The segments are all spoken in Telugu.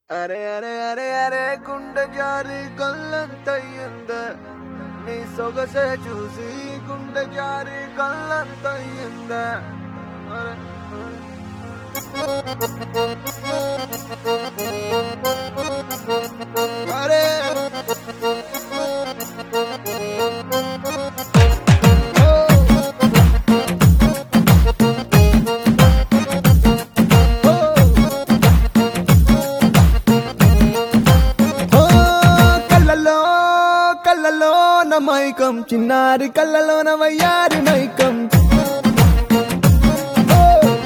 అరే అరే అరే అరే గుండె జారి కళ్ళంతయ్యింద నీ సొగసే చూసి గుండె జారి కళ్ళంతయ్యింద అరే అరే ఓ కళ్ళలో కళ్ళలో నా మైకం చిన్నారి కళ్ళలో నా వయ్యారి మైకం ఓ!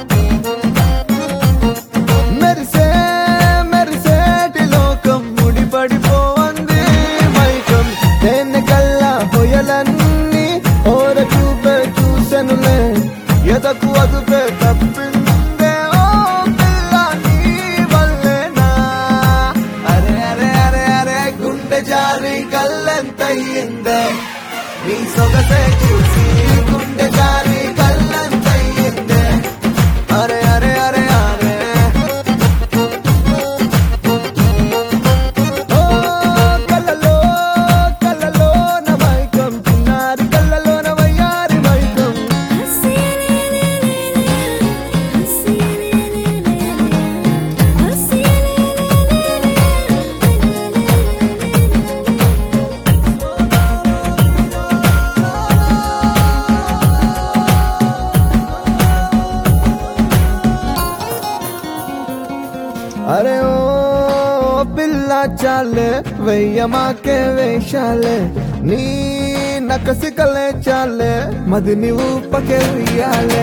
మెరిసే మెరిసేటి లోకం ముడిపడిపోంది మైకం నేను కల్లా పొయలన్నీ ఓర చూపే చూసెనులే ఎదకు అదుపే తప్పిందే ఓ పిల్ల నీ వల్లేనా అరే అరే అరే అరే గుండె జారి కళ్ళెంతయ్యిందే నీ సొగసే చూసి గుండె జారి కళ్ళెంతయ్యిందే అరే అరే అరే అరే ఓ కళ్ళలో కళ్ళలో నా మైకం చిన్నారి కళ్ళలో నా వయ్యారి మైకం అరే ఓ పిల్ల చాలే వెయ్యమాకే వేషాలే నీ నకసికలే చాలే మది నీవు పకే ఉయ్యాలే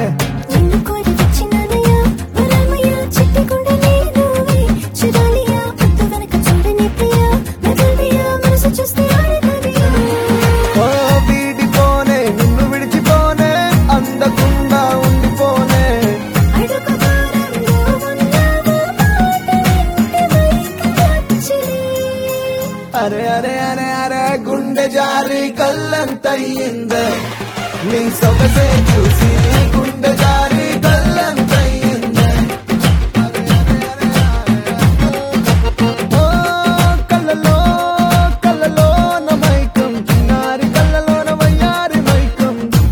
చూస్తే ఆడతాదియా ఓ వీడిపోనే నిన్ను విడిచిపోనే అందకుండా ఉండిపోనే అడుగు దూరంలో ఉన్నావు మాట వింటే వైకలొచ్చిరి. అరే అరే అరే అరే గుండె జారి కళ్ళంతయ్యిందే నీ సొగసే చూసి గుండె జారి కళ్ళంతయ్యిందే అరే, అరే, అరే, అరే. ఓ కళ్ళలో కళ్ళలో నా మైకం చిన్నారి కళ్ళలో నా వయ్యారి మైకం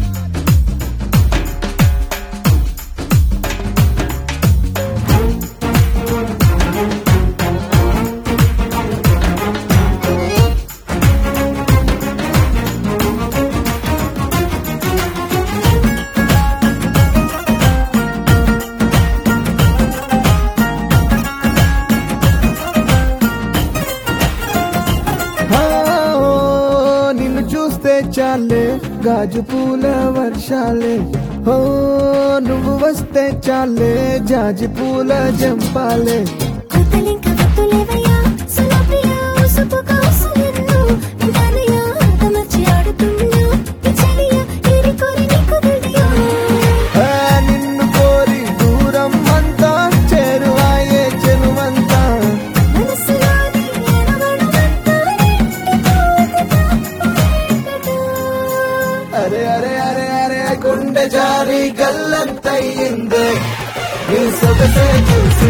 ఆ, ఓ, నిన్ను చూస్తే చాలే గాజు పూల వర్షాలే ఓ నువ్వు వస్తే చాలే జాజి పూల జంపాలే కొత్తలింక వత్తులేవయ్యా, సులభ్యా, ఉసుపు కాసులెన్నో. నిదానయ్యా, ఆటమర్చి ఆడుతున్నా. ఈ చెలియా, ఏరి కోరి నీకు తెలియా. ఆ, నిన్ను కోరి దూరం అంతా చేరువాయే చెరువంతా మనసులోని ఎడవడమంతా నిండిపోతే తప్పేంటటా. అరే అరే అరే అరే గుండె జారి గల్లంతయ్యిందే నీ సొగసే చూసి